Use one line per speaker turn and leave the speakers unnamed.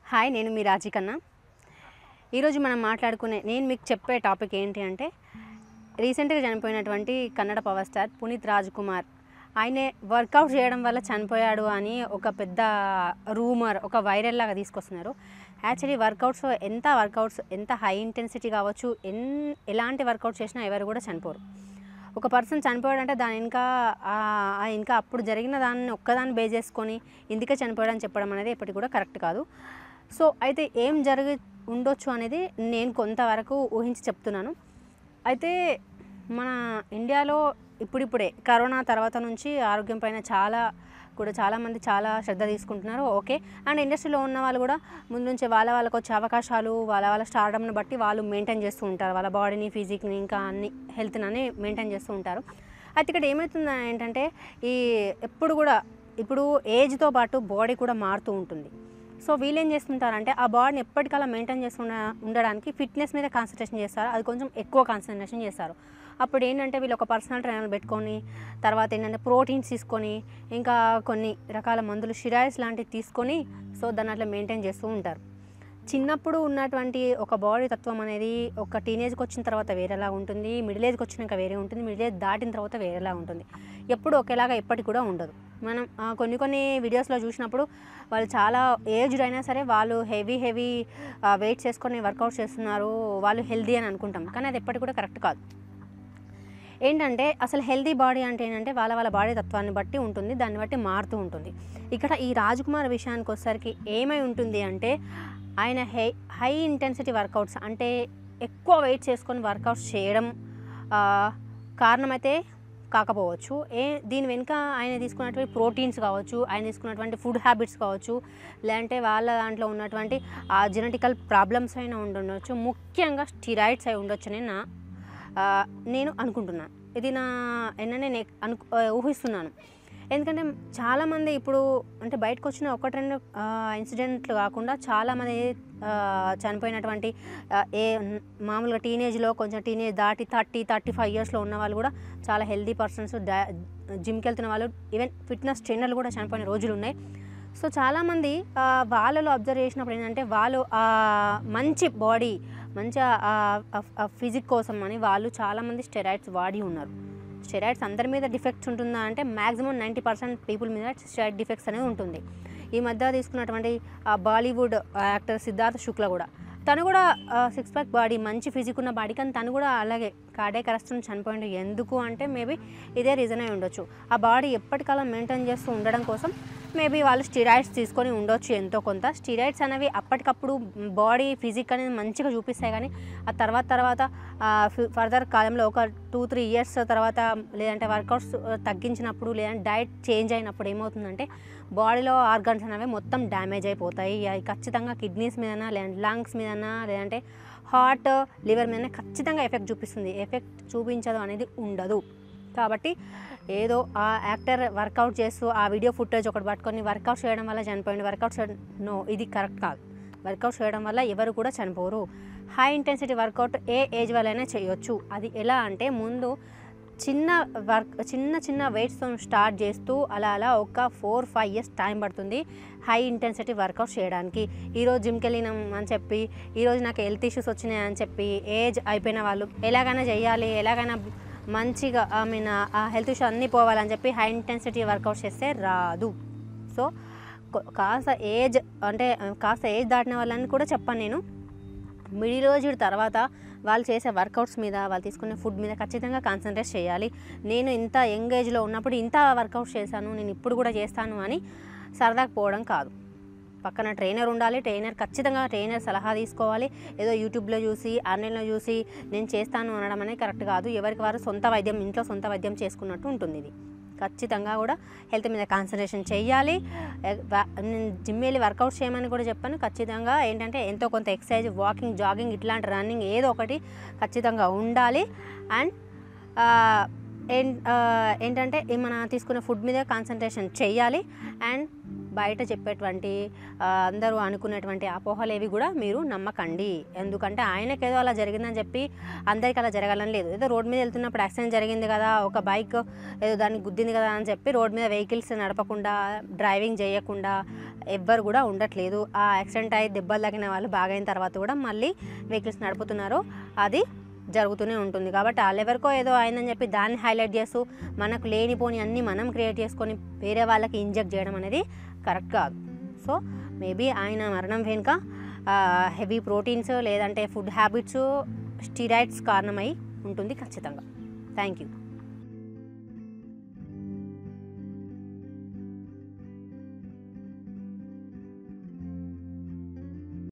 hi నేను మీ రాజీ కన్నా ఈరోజు మనం మాట్లాడుకునే నేను మీకు చెప్పే టాపిక్ ఏంటి అంటే రీసెంట్గా చనిపోయినటువంటి కన్నడ పవర్ స్టార్ పునీత్ రాజ్ కుమార్ ఆయనే వర్కౌట్ చేయడం వల్ల చనిపోయాడు అని ఒక పెద్ద రూమర్ ఒక వైరల్ లాగా తీసుకొస్తున్నారు యాక్చువల్లీ వర్కౌట్స్ ఎంత వర్కౌట్స్ ఎంత హై ఇంటెన్సిటీ కావచ్చు ఎన్ ఎలాంటి వర్కౌట్ చేసినా ఎవరు కూడా చనిపోరు ఒక పర్సన్ చనిపోయాడంటే దాని ఇంకా ఆ- ఆ ఇంకా అప్పుడు జరిగిన దాన్ని ఒక్కదాన్ని బేస్ చేసుకొని ఇందుకే చనిపోయాడని చెప్పడం అనేది ఎప్పటికి కూడా కరెక్ట్ కాదు సో అయితే ఏం జరిగి ఉండొచ్చు అనేది నేను కొంతవరకు ఊహించి చెప్తున్నాను అయితే మన ఇండియాలో ఇప్పుడిప్పుడే కరోనా తర్వాత నుంచి ఆరోగ్యం పైన చాలా కూడా చాలామంది చాలా శ్రద్ధ తీసుకుంటున్నారు ఓకే అండ్ ఇండస్ట్రీలో ఉన్న వాళ్ళు కూడా ముందు నుంచి వాళ్ళ వాళ్ళకి వచ్చే అవకాశాలు వాళ్ళ వాళ్ళ స్టార్డమ్ని బట్టి వాళ్ళు మెయింటైన్ చేస్తూ ఉంటారు వాళ్ళ బాడీని ఫిజిక్ని ఇంకా అన్ని హెల్త్ని అని మెయింటైన్ చేస్తూ ఉంటారు అయితే ఇక్కడ ఏమవుతుంది ఏంటంటే ఈ ఎప్పుడు కూడా ఇప్పుడు ఏజ్తో పాటు బాడీ కూడా మారుతూ ఉంటుంది సో వీళ్ళు ఏం చేస్తుంటారంటే ఆ బాడీని ఎప్పటికలా మెయింటైన్ చేస్తున్న ఉండడానికి ఫిట్నెస్ మీద కాన్సన్ట్రేషన్ చేస్తారు అది కొంచెం ఎక్కువ కాన్సన్ట్రేషన్ చేస్తారు అప్పుడు ఏంటంటే వీళ్ళు ఒక పర్సనల్ ట్రైనర్ పెట్టుకొని తర్వాత ఏంటంటే ప్రోటీన్స్ తీసుకొని ఇంకా కొన్ని రకాల మందులు షిరాయిస్ లాంటివి తీసుకొని సో దాన్ని అట్లా మెయింటైన్ చేస్తూ ఉంటారు చిన్నప్పుడు ఉన్నటువంటి ఒక బాడీ తత్వం అనేది ఒక టీనేజ్కి వచ్చిన తర్వాత వేరేలా ఉంటుంది మిడిల్ ఏజ్కి వచ్చినాక వేరే ఉంటుంది మిడిల్ ఏజ్ దాటిన తర్వాత వేరేలా ఉంటుంది ఎప్పుడు ఒకేలాగా ఎప్పటికి కూడా ఉండదు మనం ఆ, కొన్ని కొన్ని వీడియోస్లో చూసినప్పుడు వాళ్ళు చాలా ఏజ్డ్ అయినా సరే వాళ్ళు హెవీ హెవీ వెయిట్ చేసుకొని వర్కౌట్ చేస్తున్నారు వాళ్ళు హెల్దీ అని అనుకుంటాం కానీ అది ఎప్పటికి కూడా కరెక్ట్ కాదు ఏంటంటే అసలు హెల్దీ బాడీ అంటే ఏంటంటే వాళ్ళ వాళ్ళ బాడీ తత్వాన్ని బట్టి ఉంటుంది దాన్ని బట్టి మారుతూ ఉంటుంది ఇక్కడ ఈ రాజ్కుమార్ విషయానికి వచ్చేసరికి ఏమై ఉంటుంది అంటే ఆయన హై హై ఇంటెన్సిటీ వర్కౌట్స్ అంటే ఎక్కువ వెయిట్ చేసుకొని వర్కౌట్స్ చేయడం ఆ, కారణమైతే కాకపోవచ్చు ఏ దీని వెనుక ఆయన తీసుకున్నటువంటి ప్రోటీన్స్ కావచ్చు ఆయన తీసుకున్నటువంటి ఫుడ్ హ్యాబిట్స్ కావచ్చు లేదంటే వాళ్ళ దాంట్లో ఉన్నటువంటి ఆ జెనెటికల్ ప్రాబ్లమ్స్ అయినా ఉండుండొచ్చు ముఖ్యంగా స్టిరాయిడ్స్ అయి ఉండొచ్చని నా ఆ, నేను అనుకుంటున్నాను ఇది నా ఎన్న నేను అను ఊహిస్తున్నాను ఎందుకంటే చాలామంది ఇప్పుడు అంటే బయటకు వచ్చిన ఒకటి రెండు ఇన్సిడెంట్లు కాకుండా చాలామంది ఆ, చనిపోయినటువంటి ఆ, ఏ మామూలుగా టీనేజ్లో కొంచెం టీనేజ్ దాటి థర్టీ థర్టీ ఫైవ్ ఇయర్స్లో ఉన్న వాళ్ళు కూడా చాలా హెల్దీ పర్సన్స్ డా జిమ్కి వెళ్తున్న వాళ్ళు ఈవెన్ ఫిట్నెస్ ట్రైనర్లు కూడా చనిపోయిన రోజులు ఉన్నాయి సో చాలామంది ఆ, వాళ్ళలో అబ్జర్వ్ చేసినప్పుడు ఏంటంటే వాళ్ళు ఆ మంచి బాడీ మంచి ఫిజిక్ కోసం అని వాళ్ళు చాలామంది స్టెరాయిడ్స్ వాడి ఉన్నారు స్టెరాయిడ్స్ అందరి మీద డిఫెక్ట్స్ ఉంటుందా అంటే మ్యాక్సిమం నైంటీ పర్సెంట్ పీపుల్ మీద స్టెరాయిడ్ డిఫెక్ట్స్ అనేది ఉంటుంది ఈ మధ్య తీసుకున్నటువంటి ఆ బాలీవుడ్ యాక్టర్ సిద్ధార్థ్ శుక్ల కూడా తను కూడా సిక్స్ ప్యాక్ బాడీ మంచి ఫిజిక్ ఉన్న బాడీ కానీ తను కూడా అలాగే కార్డే కరెస్ట్ని చనిపోయిండు ఎందుకు అంటే మేబీ ఇదే రీజన్ అయి ఉండొచ్చు ఆ బాడీ ఎప్పటికలా మెయింటైన్ చేస్తూ ఉండడం కోసం మేబీ వాళ్ళు స్టిరాయిడ్స్ తీసుకొని ఉండొచ్చు ఎంతో కొంత స్టిరాయిడ్స్ అనేవి అప్పటికప్పుడు బాడీ ఫిజిక్ అనేది మంచిగా చూపిస్తాయి కానీ ఆ తర్వాత తర్వాత ఫర్దర్ కాలంలో ఒక టూ త్రీ ఇయర్స్ తర్వాత లేదంటే వర్కౌట్స్ తగ్గించినప్పుడు లేదంటే డైట్ చేంజ్ అయినప్పుడు ఏమవుతుందంటే బాడీలో ఆర్గన్స్ అనేవి మొత్తం డ్యామేజ్ అయిపోతాయి అవి ఖచ్చితంగా కిడ్నీస్ మీదనా లేదంటే లంగ్స్ మీదనా లేదంటే హార్ట్ లివర్ మీదనే ఖచ్చితంగా ఎఫెక్ట్ చూపిస్తుంది ఎఫెక్ట్ చూపించదు అనేది ఉండదు కాబట్టి ఏదో ఆ యాక్టర్ వర్కౌట్ చేస్తూ ఆ వీడియో ఫుటేజ్ ఒకటి పట్టుకొని వర్కౌట్ చేయడం వల్ల చనిపోయింది వర్కౌట్ చేయడం నో ఇది కరెక్ట్ కాదు వర్కౌట్ చేయడం వల్ల ఎవరు కూడా చనిపోరు హై ఇంటెన్సిటీ వర్కౌట్ ఏ ఏజ్ వాళ్ళైనా చేయొచ్చు అది ఎలా అంటే ముందు చిన్న వర్క్ చిన్న చిన్న వెయిట్స్తో స్టార్ట్ చేస్తూ అలా అలా ఒక ఫోర్ ఫైవ్ ఇయర్స్ టైం పడుతుంది హై ఇంటెన్సిటీ వర్కౌట్ చేయడానికి ఈరోజు జిమ్కి వెళ్ళినాం అని చెప్పి ఈరోజు నాకు హెల్త్ ఇష్యూస్ వచ్చినాయి అని చెప్పి ఏజ్ అయిపోయిన వాళ్ళు ఎలాగైనా చేయాలి ఎలాగైనా మంచిగా ఐ మీన్ ఆ హెల్త్ ఇష్యూ అన్నీ పోవాలని చెప్పి హై ఇంటెన్సిటీ వర్కౌట్ చేస్తే రాదు సో కొ- కాస్త ఏజ్ అంటే కాస్త ఏజ్ దాటిన వాళ్ళని కూడా చెప్పాను నేను మిడిల్ రోజు తర్వాత వాళ్ళు చేసే వర్కౌట్స్ మీద వాళ్ళు తీసుకునే ఫుడ్ మీద ఖచ్చితంగా కాన్సన్ట్రేట్ చేయాలి నేను ఇంత యంగ్ ఏజ్లో ఉన్నప్పుడు ఇంత వర్కౌట్ చేశాను నేను ఇప్పుడు కూడా చేస్తాను అని సరదాగా పోవడం కాదు పక్కన ట్రైనర్ ఉండాలి ట్రైనర్ ఖచ్చితంగా ట్రైనర్ సలహా తీసుకోవాలి ఏదో యూట్యూబ్లో చూసి ఆన్లైన్లో చూసి నేను చేస్తాను అనడం అనేది కరెక్ట్ కాదు ఎవరికి వారు సొంత వైద్యం ఇంట్లో సొంత వైద్యం చేసుకున్నట్టు ఉంటుంది ఇది ఖచ్చితంగా కూడా హెల్త్ మీద కాన్సన్ట్రేషన్ చేయాలి ఎ- వా- నేను జిమ్ వెళ్ళి వర్కౌట్ చేయమని కూడా చెప్పాను ఖచ్చితంగా ఏంటంటే ఎంతో కొంత ఎక్సర్సైజ్ వాకింగ్ జాగింగ్ ఇట్లాంటి రన్నింగ్ ఏదో ఒకటి ఖచ్చితంగా ఉండాలి అండ్ ఏం ఆ, ఏంటంటే ఈ మన తీసుకునే ఫుడ్ మీద కాన్సన్ట్రేషన్ చేయాలి అండ్ బయట చెప్పేటువంటి ఆ, అందరూ అనుకునేటువంటి అపోహలు ఏవి కూడా మీరు నమ్మకండి ఎందుకంటే ఆయనకి ఏదో అలా జరిగిందని చెప్పి అందరికీ అలా జరగాలని లేదు ఏదో రోడ్ మీద వెళ్తున్నప్పుడు యాక్సిడెంట్ జరిగింది కదా ఒక బైక్ ఏదో దాన్ని గుద్దింది కదా అని చెప్పి రోడ్ మీద వెహికల్స్ నడపకుండా డ్రైవింగ్ చేయకుండా ఎవ్వరు కూడా ఉండట్లేదు ఆ యాక్సిడెంట్ అయ్యి దెబ్బలు తగిన వాళ్ళు బాగైన తర్వాత కూడా మళ్ళీ వెహికల్స్ నడుపుతున్నారు అది జరుగుతూనే ఉంటుంది కాబట్టి వాళ్ళెవరికో ఏదో అయిందని చెప్పి దాన్ని హైలైట్ చేస్తూ మనకు లేనిపోని అన్నీ మనం క్రియేట్ చేసుకొని వేరే వాళ్ళకి ఇంజెక్ట్ చేయడం అనేది కరెక్ట్ కాదు సో మేబీ ఆయన మరణం వెనుక హెవీ ప్రోటీన్స్ లేదంటే ఫుడ్ హ్యాబిట్స్ స్టిరాయిడ్స్ కారణమై ఉంటుంది ఖచ్చితంగా థ్యాంక్ యూ